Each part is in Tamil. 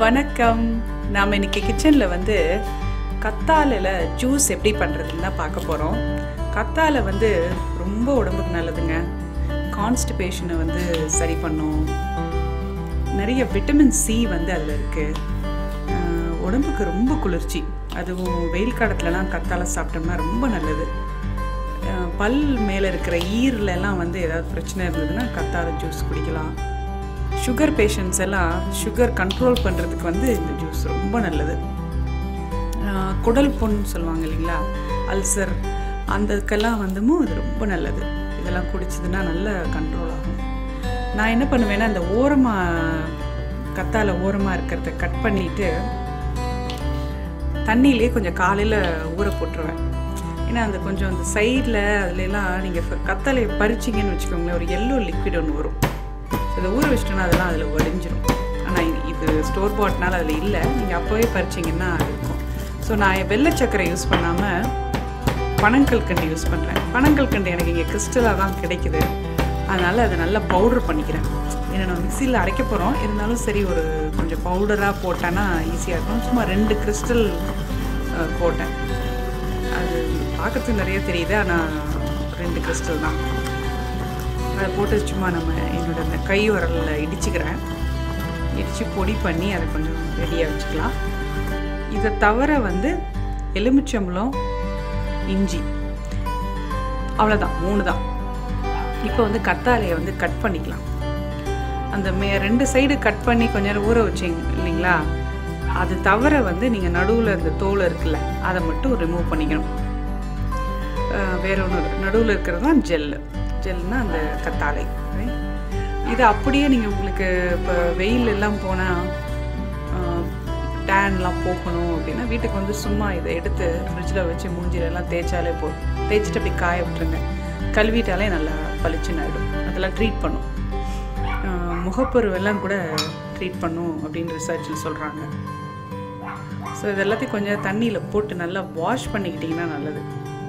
வணக்கம் நாம் இன்னைக்கு கிச்சனில் வந்து கத்தாழையில் ஜூஸ் எப்படி பண்ணுறதுன்னு தான் பார்க்க போகிறோம் கத்தாழை வந்து ரொம்ப உடம்புக்கு நல்லதுங்க கான்ஸ்டிபேஷனை வந்து சரி பண்ணும் நிறைய விட்டமின் சி வந்து அதில் இருக்குது உடம்புக்கு ரொம்ப குளிர்ச்சி அதுவும் வெயில் காலத்துலலாம் கத்தாழை சாப்பிட்டோம்னா ரொம்ப நல்லது அஹ் பல் மேலே இருக்கிற ஈரில் எல்லாம் வந்து ஏதாவது பிரச்சனை இருந்ததுன்னா கத்தாழை ஜூஸ் குடிக்கலாம் சுகர் பேஷண்ட்ஸ் எல்லாம் சுகர் கண்ட்ரோல் பண்ணுறதுக்கு வந்து இந்த ஜூஸ் ரொம்ப நல்லது அஹ் குடல் புண் சொல்லுவாங்க இல்லைங்களா அல்சர் அந்ததுக்கெல்லாம் வந்துமும் இது ரொம்ப நல்லது இதெல்லாம் குடிச்சதுன்னா நல்ல கண்ட்ரோல் ஆகும் நான் என்ன பண்ணுவேன்னா அந்த ஓரமாக கத்தாழை ஓரமாக இருக்கிறத கட் பண்ணிவிட்டு தண்ணியிலே கொஞ்சம் காலையில் ஊற போட்டுருவேன் ஏன்னா அந்த கொஞ்சம் அந்த சைடில் அதுலலாம் நீங்கள் கத்தலையை பறிச்சிங்கன்னு வச்சுக்கோங்களேன் ஒரு எல்லோ லிக்விட் ஒன்று வரும் ஸோ அதை ஊற வச்சிட்டோன்னா அதெல்லாம் அதில் வடிஞ்சிரும் ஆனால் இது ஸ்டோர் பாட்னால அதில் இல்லை நீங்கள் அப்போவே பறிச்சிங்கன்னா அது இருக்கும் ஸோ நான் வெள்ளை சர்க்கரை யூஸ் பண்ணாமல் பனங்கல்கண்டு யூஸ் பண்ணுறேன் பனங்கல்கண்டு எனக்கு இங்கே கிறிஸ்டலாக தான் கிடைக்குது அதனால் அதை நல்லா பவுடர் பண்ணிக்கிறேன் ஏன்னா நான் மிக்சியில் அரைக்க போகிறோம் இருந்தாலும் சரி ஒரு கொஞ்சம் பவுடராக போட்டேன்னா ஈஸியாக இருக்கும் சும்மா ரெண்டு கிறிஸ்டல் போட்டேன் அது பார்க்கறதுக்கு நிறைய தெரியுது ஆனால் ரெண்டு கிறிஸ்டல் தான் அதை போட்டு சும்மா நம்ம என்னோட அந்த கை உரலில் இடிச்சுக்கிறேன் இடித்து பொடி பண்ணி அதை கொஞ்சம் ரெடியாக வச்சுக்கலாம் இதை தவிர வந்து எலுமிச்சம்பழம் இஞ்சி அவ்வளோதான் மூணு தான் இப்போ வந்து கத்தாழையை வந்து கட் பண்ணிக்கலாம் அந்த மே ரெண்டு சைடு கட் பண்ணி கொஞ்ச நேரம் ஊற வச்சிங்க இல்லைங்களா அது தவிர வந்து நீங்கள் நடுவில் இந்த தோல் இருக்குல்ல அதை மட்டும் ரிமூவ் பண்ணிக்கணும் அஹ் வேற ஒன்று நடுவில் இருக்கிறது தான் ஜெல்லு ஜெல்னா அந்த கத்தாழை right? இது அப்படியே நீங்கள் உங்களுக்கு இப்போ வெயில் எல்லாம் போனால் டேன்லாம் போகணும் அப்படின்னா வீட்டுக்கு வந்து சும்மா இதை எடுத்து ஃப்ரிட்ஜில் வச்சு மூஞ்சில எல்லாம் தேய்ச்சாலே போதும் தேய்ச்சிட்டு அப்படி காய விட்டுருங்க கழுவிட்டாலே நல்லா பளிச்சுன்னு ஆகிடும் அதெல்லாம் ட்ரீட் பண்ணும் அஹ் முகப்பருவெல்லாம் கூட ட்ரீட் பண்ணும் அப்படின்னு ரிசர்ச்சில் சொல்கிறாங்க ஸோ இது எல்லாத்தையும் கொஞ்சம் தண்ணியில் போட்டு நல்லா வாஷ் பண்ணிக்கிட்டிங்கன்னா நல்லது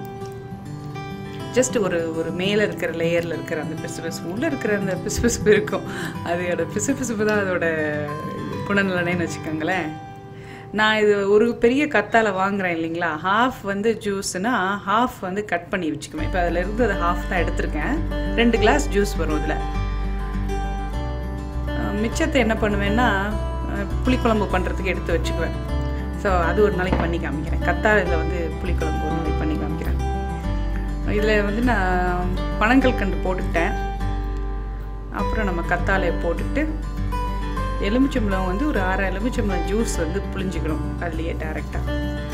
ஜஸ்ட் ஒரு ஒரு மேலே இருக்கிற லேயரில் இருக்கிற அந்த பிசுபிசுப்பு உள்ளே இருக்கிற அந்த பிசுபிசுப்பு இருக்கும் அதோட பிசுபிசுப்பு தான் அதோட குணநலனேன்னு வச்சுக்கோங்களேன் நான் இது ஒரு பெரிய கத்தால வாங்குறேன் இல்லைங்களா ஹாஃப் வந்து ஜூஸ்னா ஹாஃப் வந்து கட் பண்ணி வச்சுக்குவேன் இப்போ அதில் இருந்து அதை ஹாஃப் தான் எடுத்திருக்கேன் ரெண்டு கிளாஸ் ஜூஸ் வரும் இதில் மிச்சத்தை என்ன பண்ணுவேன்னா அஹ், புளிக்குழம்பு பண்ணுறதுக்கு எடுத்து வச்சுக்குவேன் ஸோ அது ஒரு நாளைக்கு பண்ணி காமிக்கிறேன் கத்தாழையில் வந்து புளிக்குழம்பு ஒரு நாளைக்கு பண்ணி காமிக்கிறேன் இதில் வந்து நான் பனங்கல் கண்டு போட்டுக்கிட்டேன் அப்புறம் நம்ம கத்தாழையை போட்டுட்டு எலுமிச்சம்பழம் வந்து ஒரு அரை எலுமிச்சம்பழம் ஜூஸ் வந்து புளிஞ்சிக்கணும் அதுலேயே டேரெக்டாக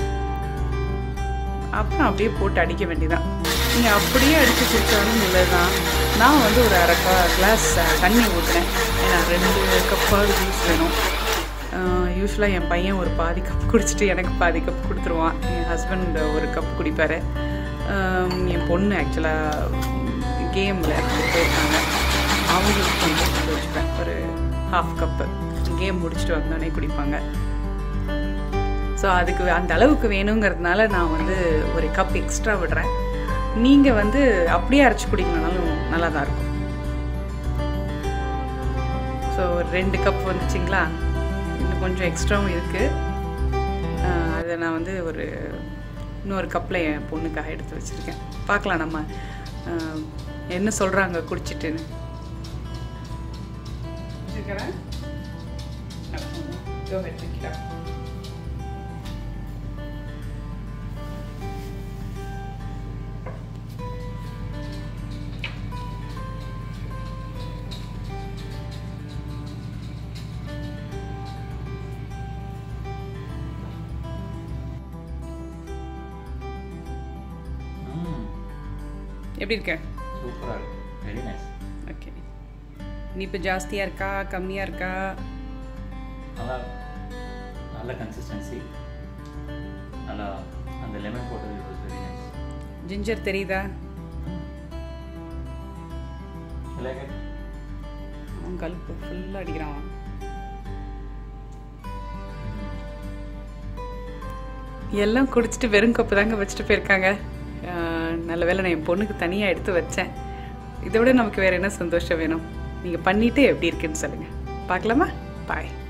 அப்புறம் அப்படியே போட்டு அடிக்க வேண்டியதான் நீங்கள் அப்படியே அடித்து குடித்தாலும் நல்லது தான் நான் வந்து ஒரு அரை கா கிளாஸ் தண்ணி ஊற்றுனேன் ஏன்னா ரெண்டு கப்பாவது ஜூஸ் வேணும் யூஸ்வலாக என் பையன் ஒரு பாதி கப் குடிச்சிட்டு எனக்கு பாதி கப் கொடுத்துருவான் என் ஹஸ்பண்ட் ஒரு கப் குடிப்பார் என் பொண்ணு ஆக்சுவலாக கேமில் போயிருக்காங்க அவங்களுக்கு கொஞ்சம் கொடுத்து வச்சுப்பேன் ஒரு ஹாஃப் கப்பு கேம் முடிச்சுட்டு வந்தோடனே குடிப்பாங்க ஸோ அதுக்கு அந்த அளவுக்கு வேணுங்கிறதுனால நான் வந்து ஒரு கப் எக்ஸ்ட்ரா விடுறேன் நீங்கள் வந்து அப்படியே அரைச்சி குடிக்கணுனாலும் நல்லா தான் இருக்கும் ஸோ ஒரு ரெண்டு கப் வந்துச்சுங்களா இன்னும் கொஞ்சம் எக்ஸ்ட்ராவும் இருக்குது அதை நான் வந்து ஒரு இன்னொரு கப்பில் என் பொண்ணுக்காக எடுத்து வச்சுருக்கேன் பார்க்கலாம் நம்ம ஆஹ், என்ன சொல்கிறாங்க குடிச்சிட்டுன்னு வச்சுருக்கிறேன் Go ahead, pick it up. எப்படி இருக்க சூப்பராக இருக்கு வெரி நைஸ் ஓகே நீ இப்போ ஜாஸ்தியாக இருக்கா கம்மியாக இருக்கா நல்லா நல்ல கன்சிஸ்டன்சி நல்லா அந்த லெமன் போட்டது it was very nice ginger தெரியுதா லைக் இட் அவன் கழுப்பு ஃபுல்லாக அடிக்கிறான் அவன். எல்லாம் குடிச்சிட்டு வெறும் கப்பு தாங்க வச்சுட்டு போயிருக்காங்க ஆஹ் நல்ல வேளை நான் என் பொண்ணுக்கு தனியாக எடுத்து வச்சேன் இதை விட நமக்கு வேறு என்ன சந்தோஷம் வேணும் நீங்கள் பண்ணிவிட்டு எப்படி இருக்குன்னு சொல்லுங்கள் பார்க்கலாமா பாய்